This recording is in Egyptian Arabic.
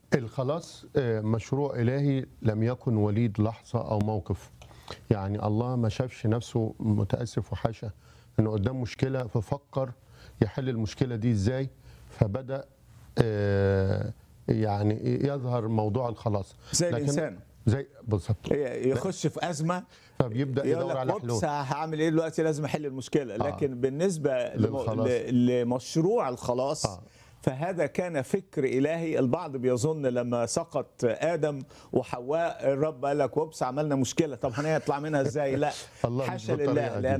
الخلاص آه، مشروع إلهي لم يكن وليد لحظة أو موقف يعني الله ما شافش نفسه متأسف وحاشا إنه قدام مشكلة ففكر يحل المشكلة دي إزاي فبدأ آه، يعني يظهر موضوع الخلاص زي لكن- الإنسان. زي بالظبط يخش في ازمه فبيبدأ يقول يدور لك على اوبس حلول هعمل ايه دلوقتي لازم احل المشكله لكن بالنسبه لم- للخلاص. ل- لمشروع الخلاص آه. فهذا كان فكر الهي البعض بيظن لما سقط ادم وحواء الرب قال لك اوبس عملنا مشكله طب هنطلع منها ازاي لا الله مش حاشا بالطريقة لله دي. لان